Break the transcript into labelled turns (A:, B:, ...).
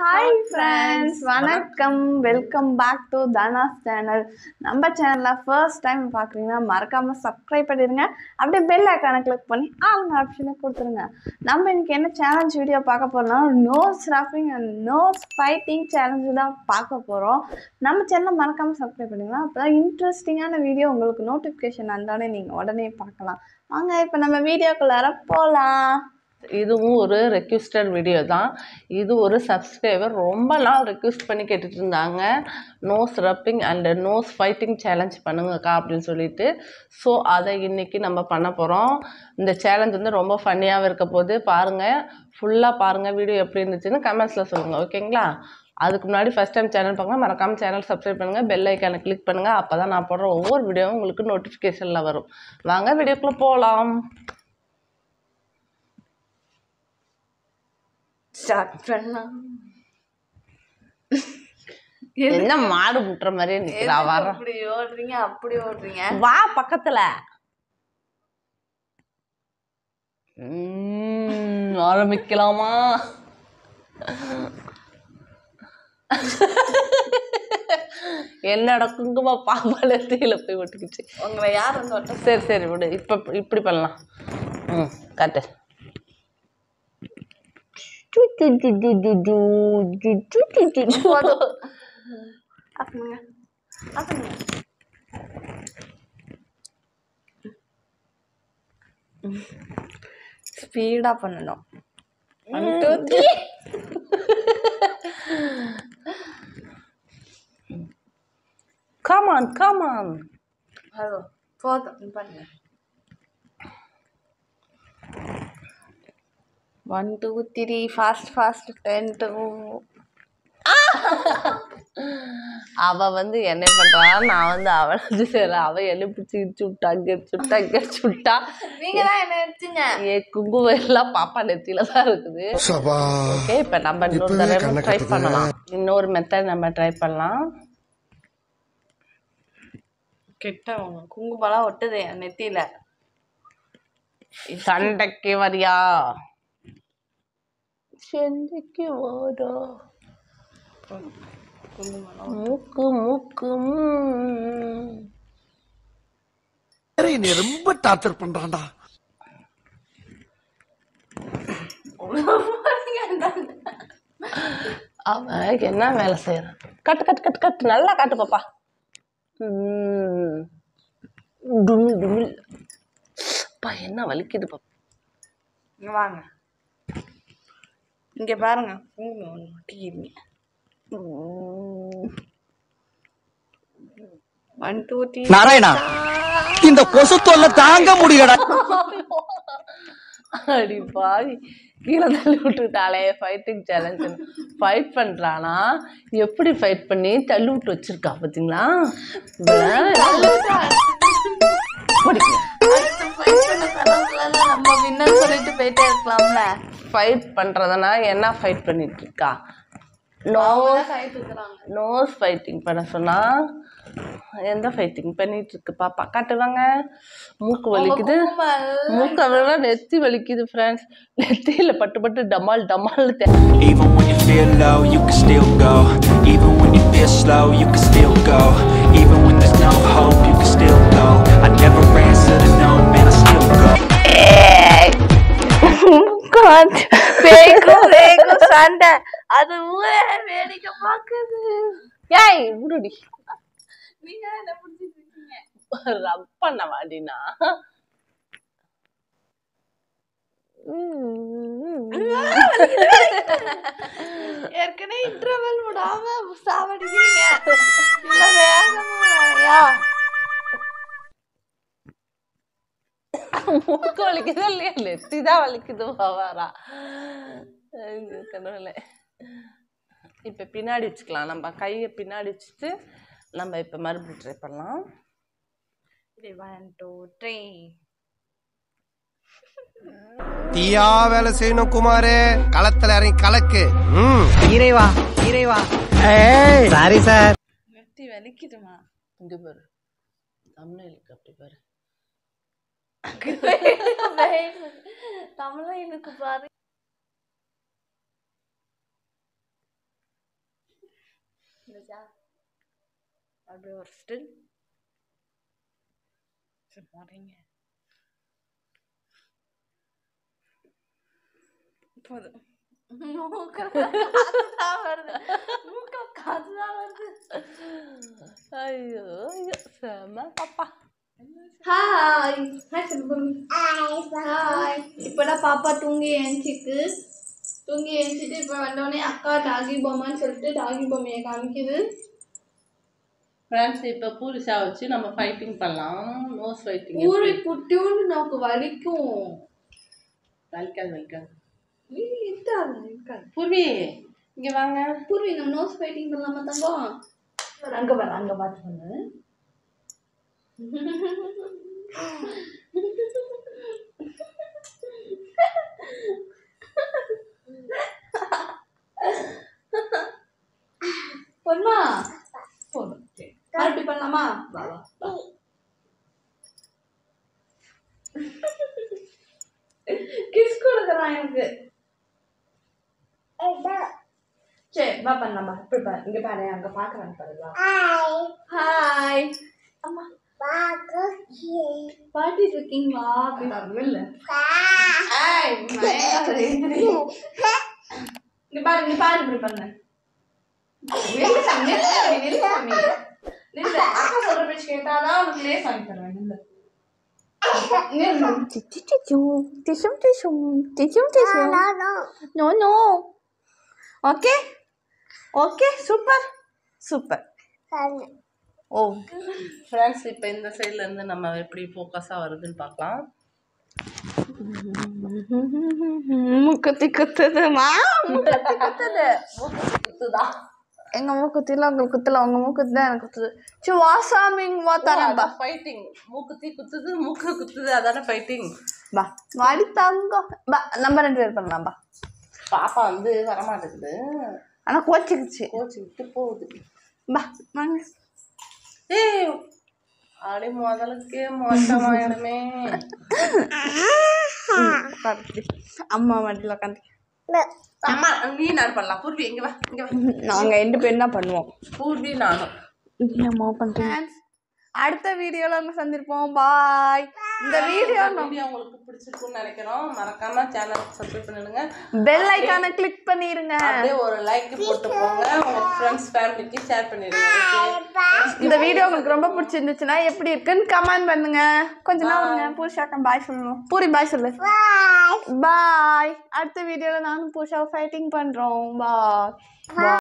A: Hi friends வணக்கம் welcome back to Dhana's channel நம்ம சேனலில் ஃபர்ஸ்ட் டைம் பார்க்குறீங்கன்னா மறக்காமல் சப்ஸ்கிரைப் பண்ணிடுங்க அப்படியே பெல் ஐக்கானை கிளிக் பண்ணி ஆளுங்க ஆப்ஷனை கொடுத்துருங்க நம்ம இன்னைக்கு என்ன சேலஞ்ச் வீடியோ பார்க்க போகிறோம்னா nose rubbing and nose fighting challenge தான் பார்க்க போகிறோம் நம்ம சேனலை மறக்காமல் சப்ஸ்கிரைப் பண்ணிக்கலாம் அப்போ தான் இன்ட்ரெஸ்டிங்கான வீடியோ உங்களுக்கு நோட்டிஃபிகேஷன் வந்தோடனே நீங்கள் உடனே பார்க்கலாம் வாங்க இப்போ நம்ம வீடியோக்குள்ளார போகலாம்
B: இதுவும் ஒரு ரெக்வஸ்டட் வீடியோ தான் இது ஒரு சப்ஸ்கிரைபர் ரொம்ப நாள் ரெக்வஸ்ட் பண்ணி கேட்டுட்டு இருந்தாங்க nose rubbing and nose fighting challenge பண்ணுங்கக்கா அப்படின்னு சொல்லிட்டு ஸோ அதை இன்னைக்கு நம்ம பண்ண போகிறோம் இந்த சேலஞ்ச் வந்து ரொம்ப ஃபன்னியாகவும் இருக்க போது பாருங்கள் ஃபுல்லாக பாருங்கள் வீடியோ எப்படி இருந்துச்சுன்னு கமெண்ட்ஸில் சொல்லுங்கள் ஓகேங்களா அதுக்கு முன்னாடி ஃபஸ்ட் டைம் சேனல் பார்க்கலாம் மறக்காமல் சேனல் சப்ஸ்கிரைப் பண்ணுங்கள் பெல் ஐக்கானை கிளிக் பண்ணுங்கள் அப்போ தான் நான் போடுற ஒவ்வொரு வீடியோவும் உங்களுக்கு நோட்டிஃபிகேஷனில் வரும் வாங்க வீடியோக்குள்ளே போகலாம்
A: ஸ்டார்ட் பண்ணலாம்
B: என்ன மாடு முட்டுற மாதிரியே நிக்கிறா வர
A: அப்படி ஓடுறீங்க அப்படி ஓடுறீங்க
B: வா பக்கத்துல உம், ஆரம்பிக்கலாமா என்னோட குங்கும பாப்பால தீயில போய் ஒட்டிக்கிச்சு
A: உங்களை யார் வந்து ஒட்ட
B: சரி சரி விடு இப்ப இப்படி பண்ணலாம் ம் காட்டு
A: போதும் அப்படிங்க அப்படிங்க ஸ்பீடா பண்ணணும் one two three
B: come on come on
A: hello போதும் நீ பண்ணுங்க one two three fast fast ten two
B: அவ வந்து என்ன பண்றா நான் வந்து அவளை வச்சு செய்யறேன் அவ என்ன பிடிச்சி இடிச்சு விட்டா கெடிச்சு விட்டா கெடிச்சு விட்டா
A: நீங்க தான் என்ன எடுத்துங்க
B: ஏ குங்குமம் எல்லாம் பாப்பா நெத்தியில தான் இருக்குது
C: சபா
B: ஓகே இப்ப நம்ம இன்னொரு
C: இப்பவே
B: தடவை
C: கண்ணை
B: ட்ரை
C: கட்டுது.
B: பண்ணலாம் இன்னொரு மெத்தட் நம்ம ட்ரை பண்ணலாம்
A: கெட்டவங்க குங்குமம்லாம் ஒட்டுது என் நெத்தியில
B: சண்டைக்கு வரியா சண்டைக்கு வாடா
A: குங்குமம்
B: மூக்கு மூக்கு ம்.
C: என்னை ரொம்ப டார்ச்சர் பண்றான்டா
B: அவ என்ன வேலை செய்யறான் கட்டு கட்டு கட்டு கட்டு நல்லா காட்டு பாப்பா ம். டுமில் டுமில் அப்பா என்ன வலிக்குது பாப்பா
A: இங்க வாங்க இங்க பாருங்க குங்குமம் ஒன்று ஒட்டிக்கிறீங்க
B: ம்.
A: ஒன் டூ த்ரீ
C: நாராயணா இந்த கொசு தொல்லை தாங்க முடியலடா
B: அடி பாவி கீழே தள்ளி விட்டுட்டாளே ஃபைட்டிங் சேலஞ்சு ஃபைட் பண்றானா எப்படி ஃபைட் பண்ணி தள்ளி விட்டு வச்சிருக்கா பாத்தீங்களா படிக்கல
A: நம்ம வின்னர் சொல்லிட்டு போயிட்டே இருக்கலாம்ல
B: ஃபைட் பண்றதுனா என்ன ஃபைட் பண்ணிட்டு இருக்கா நோஸ் நோஸ் ஃபைட்டிங் பண்ண சொன்னா எந்த ஃபைட்டிங் பண்ணிட்டு இருக்கு பாப்பா காட்டுவாங்க மூக்கு வலிக்குது மூக்க விட நெத்தி வலிக்குது ஃப்ரெண்ட்ஸ் நெத்தியில பட்டு பட்டு டமால் டமால்
D: Even when you feel low, you can still go Even when you feel slow, you can still go Even when there's no hope, you can still go I never answer to no, man, I still go
A: பேய்க்கும் பேய்க்கும் சண்டை அது ஊரே வேடிக்கை பார்க்குது
B: ஏய் விடுடி
A: நீங்க தான் என்ன பிடிச்சிட்டு இருக்கீங்க
B: ரப் பண்ண மாட்டினா
A: ஏற்கனவே இன்டர்வல் விடாம சாவடிக்கிறீங்க இல்ல வேகமா வரையா
B: மூக்கு வலிக்குதா இல்லையா நெத்தி தான் வலிக்குது வாரா கடவுளே இப்போ பின்னாடி வச்சுக்கலாம் நம்ம கையை பின்னாடி வச்சுட்டு நம்ம இப்போ மறுபடியும் ட்ரை பண்ணலாம்
A: ஒன் டூ த்ரீ
C: தீயா வேலை செய்யணும் குமாரே களத்துல இறங்கி கலக்கு ம்
E: இறைவா இறைவா சாரி சார்
A: நெத்தி வலிக்குதுமா
B: இங்கே பாரு தமிழுக்கு அப்படி பாரு
A: தமிழ் எனக்கு பாரு அப்படியே ஒரு ஸ்டில் போறீங்க போதும் மூக்கில் காத்துதான் வருது மூக்கில் காத்துதான் வருது
B: ஐயோ ஐயோ செம பாப்பா
A: ஹாய் ஹாய் சொல்லுங்க ஹாய் இப்போதான் பாப்பா தூங்கி எழுந்திருக்கு தூங்கி எழுந்திட்டு இப்போ வந்தோடனே அக்கா டாகி பொம்மைன்னு சொல்லிட்டு டாகி பொம்மையை காமிக்குது
B: ஃப்ரெண்ட்ஸ் இப்போ பூரிஷா வச்சு நம்ம ஃபைட்டிங் பண்ணலாம் நோஸ் ஃபைட்டிங்
A: ஊரு குட்டியோண்டு நமக்கு வலிக்கும்
B: வலிக்காது வலிக்காது
A: ஏய், இருக்காது இருக்காது
B: பூர்வி இங்க வாங்க
A: பூர்வி நம்ம நோஸ் ஃபைட்டிங் பண்ணலாமா தங்கம் அங்க வர அங்க பார்த்து பண்ணு பொண்ணா போதும் சரி. மறுபடியும் பண்ணலாமா வா வா வா. கிஸ் கொடுக்குறான் எனக்கு சரி வா பண்ணலாமா இப்படி பாரு இங்க பாரு அங்க பாக்குறாங்க பாரு வா ஹாய் அம்மா பாட்டி இருக்கீங்களா அப்படின்னு இல்ல ஏய், மயங்காத, எந்திரி. இங்க பாரு இங்க பாரு இப்படி பண்ணு நில்லு சாமி, நில்லு சாமி, நில்லு சாமி. நில்லு. அக்கா சொல்ற பேச்சு கேட்டாதான் உனக்கு லேஸ் வாங்கி தருவேன் நில்லு. நில்லு. No, no. Okay? Okay, super. Super. ஓ
B: ஃப்ரெண்ட்ஸ் இப்போ இந்த சைடுல இருந்து நம்ம எப்படி ஃபோக்கஸாக வருதுன்னு பார்க்கலாம்
A: மூக்குத்தி குத்துதுமா மூக்குத்தி குத்துது
B: குத்துதா
A: எங்க மூக்குத்தில உங்களுக்கு குத்துல உங்க மூக்குத்தி தான் எனக்கு குத்துது சரி வா சாமி இங்க வா தரேன்பா
B: ஃபைட்டிங் மூக்குத்தி குத்துது மூக்கு குத்துது அதானே ஃபைட்டிங்
A: பா வாடி தங்கம் பா நம்ம ரெண்டு பேர் பண்ணலாம் பா
B: பாப்பா வந்து வரமாட்டேங்குது
A: ஆனா கோச்சிக்கிச்சு
B: கோச்சு விட்டு போகுது
A: பா வாங்க
B: ஏய் அடி முதலுக்கே மோசமாயிடுமே
A: உட்காரு. அம்மா மடியில் உட்காந்து
B: அம்மா நீ நான் பண்ணலாம் பூர்வி இங்க வா இங்க வா
A: நாங்க ரெண்டு பேரும் தான் பண்ணுவோம்
B: பூர்வி நானும்
A: என்னம்மா பண்றீங்க அடுத்த வீடியோல நம்ம சந்திருப்போம் பாய் இந்த வீடியோ
B: வீடியோ உங்களுக்கு பிடிச்சிருக்கும்னு நினைக்கிறோம் மறக்காம சேனலுக்கு சப்ஸ்கிரைப் பண்ணிடுங்க
A: பெல் ஐக்கானை கிளிக் பண்ணிருங்க
B: அப்படியே ஒரு லைக் போட்டு போங்க உங்க ஃப்ரெண்ட்ஸ் ஃபேமிலிக்கு ஷேர் பண்ணிடுங்க okay?
A: இந்த வீடியோ உங்களுக்கு ரொம்ப பிடிச்சிருந்துச்சுன்னா எப்படி இருக்குன்னு கமெண்ட் பண்ணுங்க கொஞ்ச நாள் விடுங்க பூஷாக்கம் பாய் சொல்லணும் பூரி பாய் சொல்லு பாய் அடுத்த வீடியோல நானும் பூஷா ஃபைட்டிங் பண்றோம் பாய்